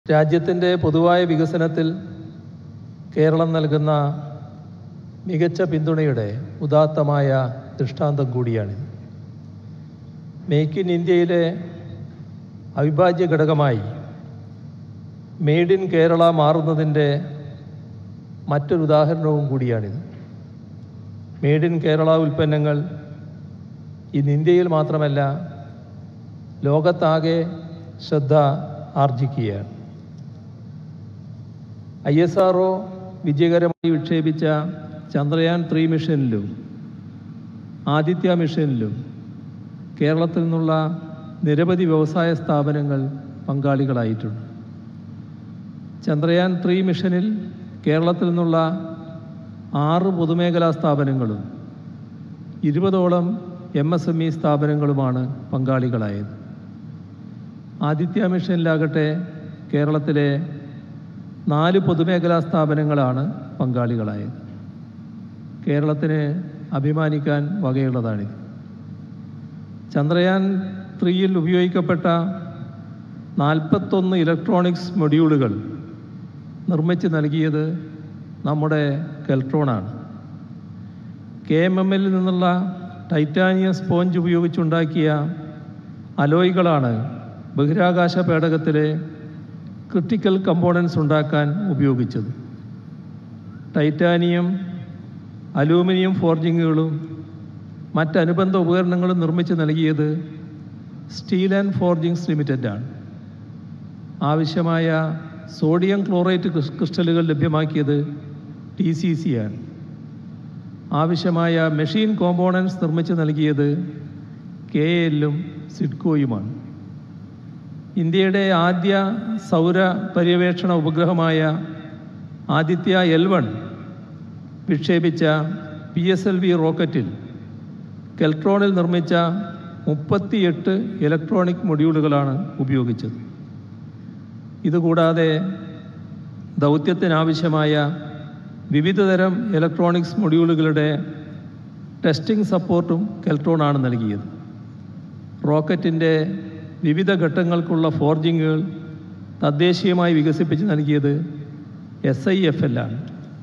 രാജ്യത്തിൻ്റെ പൊതുവായ വികസനത്തിൽ കേരളം നൽകുന്ന മികച്ച പിന്തുണയുടെ ഉദാത്തമായ ദൃഷ്ടാന്തം കൂടിയാണിത് മേക്ക് ഇൻ ഇന്ത്യയിലെ അവിഭാജ്യ ഘടകമായി മെയ്ഡ് ഇൻ കേരള മാറുന്നതിൻ്റെ മറ്റൊരു ഉദാഹരണവും കൂടിയാണിത് മെയ്ഡ് ഇൻ കേരള ഉൽപ്പന്നങ്ങൾ ഇന്ന് ഇന്ത്യയിൽ മാത്രമല്ല ലോകത്താകെ ശ്രദ്ധ ആർജിക്കുകയാണ് ഐ എസ് ആർ വിജയകരമായി വിക്ഷേപിച്ച ചന്ദ്രയാൻ ത്രീ മിഷനിലും ആദിത്യ മിഷനിലും കേരളത്തിൽ നിന്നുള്ള നിരവധി വ്യവസായ സ്ഥാപനങ്ങൾ പങ്കാളികളായിട്ടുണ്ട് ചന്ദ്രയാൻ ത്രീ മിഷനിൽ കേരളത്തിൽ നിന്നുള്ള ആറ് പൊതുമേഖലാ സ്ഥാപനങ്ങളും ഇരുപതോളം എം എസ് എം ഇ സ്ഥാപനങ്ങളുമാണ് പങ്കാളികളായത് ആദിത്യ മിഷനിലാകട്ടെ കേരളത്തിലെ നാല് പൊതുമേഖലാ സ്ഥാപനങ്ങളാണ് പങ്കാളികളായത് കേരളത്തിന് അഭിമാനിക്കാൻ വകയുള്ളതാണിത് ചന്ദ്രയാൻ ത്രീയിൽ ഉപയോഗിക്കപ്പെട്ട നാൽപ്പത്തൊന്ന് ഇലക്ട്രോണിക്സ് മൊഡ്യൂളുകൾ നിർമ്മിച്ച് നൽകിയത് നമ്മുടെ കെൽട്രോണാണ് കെ എം എമ്മിൽ നിന്നുള്ള ടൈറ്റാനിയം സ്പോഞ്ച് ഉപയോഗിച്ചുണ്ടാക്കിയ അലോയ്കളാണ് ബഹിരാകാശ പേടകത്തിലെ ക്രിട്ടിക്കൽ കമ്പോണൻസ് ഉണ്ടാക്കാൻ ഉപയോഗിച്ചത് ടൈറ്റാനിയം അലൂമിനിയം ഫോർജിങ്ങുകളും മറ്റനുബന്ധ ഉപകരണങ്ങളും നിർമ്മിച്ച് നൽകിയത് സ്റ്റീൽ ആൻഡ് ഫോർജിങ്സ് ലിമിറ്റഡാണ് ആവശ്യമായ സോഡിയം ക്ലോറേറ്റ് ക്രിസ്- ക്രിസ്റ്റലുകൾ ലഭ്യമാക്കിയത് ടി സി സി ആണ് ആവശ്യമായ മെഷീൻ കോമ്പോണൻസ് നിർമ്മിച്ച് നൽകിയത് കെ എല്ലും സിഡ്കോയുമാണ് ഇന്ത്യയുടെ ആദ്യ സൗര പര്യവേക്ഷണ ഉപഗ്രഹമായ ആദിത്യ എൽ വൺ വിക്ഷേപിച്ച പി എസ് എൽ വി റോക്കറ്റിൽ കെൽട്രോണിൽ നിർമ്മിച്ച മുപ്പത്തിയെട്ട് ഇലക്ട്രോണിക് മൊഡ്യൂളുകളാണ് ഉപയോഗിച്ചത് ഇതുകൂടാതെ ദൗത്യത്തിനാവശ്യമായ വിവിധതരം ഇലക്ട്രോണിക്സ് മൊഡ്യൂളുകളുടെ ടെസ്റ്റിംഗ് സപ്പോർട്ടും കെൽട്രോണാണ് നൽകിയത് റോക്കറ്റിൻ്റെ വിവിധ ഘട്ടങ്ങൾക്കുള്ള ഫോർജിങ്ങുകൾ തദ്ദേശീയമായി വികസിപ്പിച്ച് നൽകിയത് എസ് ഐ എഫ് എല്ലാണ്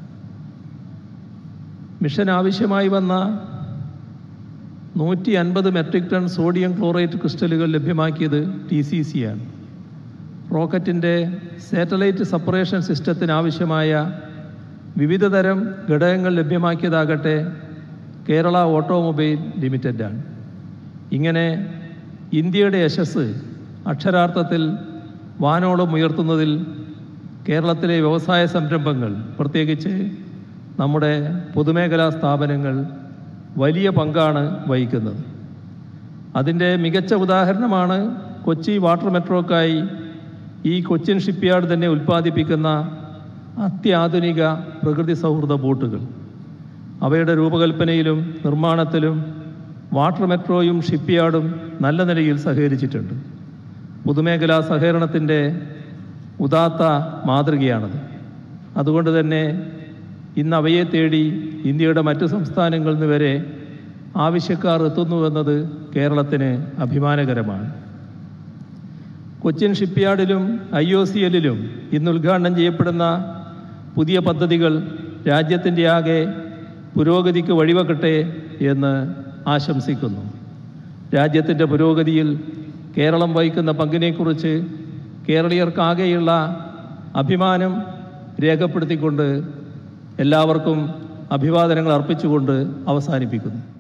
മിഷൻ ആവശ്യമായി വന്ന നൂറ്റി അൻപത് മെട്രിക് ടൺ സോഡിയം ക്ലോറേറ്റ് ക്രിസ്റ്റലുകൾ ലഭ്യമാക്കിയത് ടി സി സി ആണ് റോക്കറ്റിൻ്റെ സാറ്റലൈറ്റ് സപ്പറേഷൻ സിസ്റ്റത്തിന് ആവശ്യമായ വിവിധതരം ഘടകങ്ങൾ ലഭ്യമാക്കിയതാകട്ടെ കേരള ഓട്ടോമൊബൈൽ ലിമിറ്റഡാണ് ഇങ്ങനെ ഇന്ത്യയുടെ യശസ് അക്ഷരാർത്ഥത്തിൽ വാനോളം ഉയർത്തുന്നതിൽ കേരളത്തിലെ വ്യവസായ സംരംഭങ്ങൾ പ്രത്യേകിച്ച് നമ്മുടെ പൊതുമേഖലാ സ്ഥാപനങ്ങൾ വലിയ പങ്കാണ് വഹിക്കുന്നത് അതിൻ്റെ മികച്ച ഉദാഹരണമാണ് കൊച്ചി വാട്ടർ മെട്രോക്കായി ഈ കൊച്ചിൻ ഷിപ്പ്യാർഡ് തന്നെ ഉൽപ്പാദിപ്പിക്കുന്ന അത്യാധുനിക പ്രകൃതി സൗഹൃദ ബോട്ടുകൾ അവയുടെ രൂപകൽപ്പനയിലും നിർമ്മാണത്തിലും വാട്ടർ മെട്രോയും ഷിപ്പ്യാർഡും നല്ല നിലയിൽ സഹകരിച്ചിട്ടുണ്ട് പൊതുമേഖലാ സഹകരണത്തിൻ്റെ ഉദാത്ത മാതൃകയാണത് അതുകൊണ്ട് തന്നെ ഇന്ന് അവയെ തേടി ഇന്ത്യയുടെ മറ്റു സംസ്ഥാനങ്ങളിൽ നിന്ന് വരെ ആവശ്യക്കാർ എത്തുന്നുവെന്നത് കേരളത്തിന് അഭിമാനകരമാണ് കൊച്ചിൻ ഷിപ്പ്യാർഡിലും ഐ ഒ സി എല്ലിലും ഇന്ന് ഉദ്ഘാടനം ചെയ്യപ്പെടുന്ന പുതിയ പദ്ധതികൾ രാജ്യത്തിൻ്റെ ആകെ പുരോഗതിക്ക് വഴിവെക്കട്ടെ എന്ന് ആശംസിക്കുന്നു രാജ്യത്തിൻ്റെ പുരോഗതിയിൽ കേരളം വഹിക്കുന്ന പങ്കിനെക്കുറിച്ച് കേരളീയർക്കാകെയുള്ള അഭിമാനം രേഖപ്പെടുത്തിക്കൊണ്ട് എല്ലാവർക്കും അഭിവാദനങ്ങൾ അർപ്പിച്ചുകൊണ്ട് അവസാനിപ്പിക്കുന്നു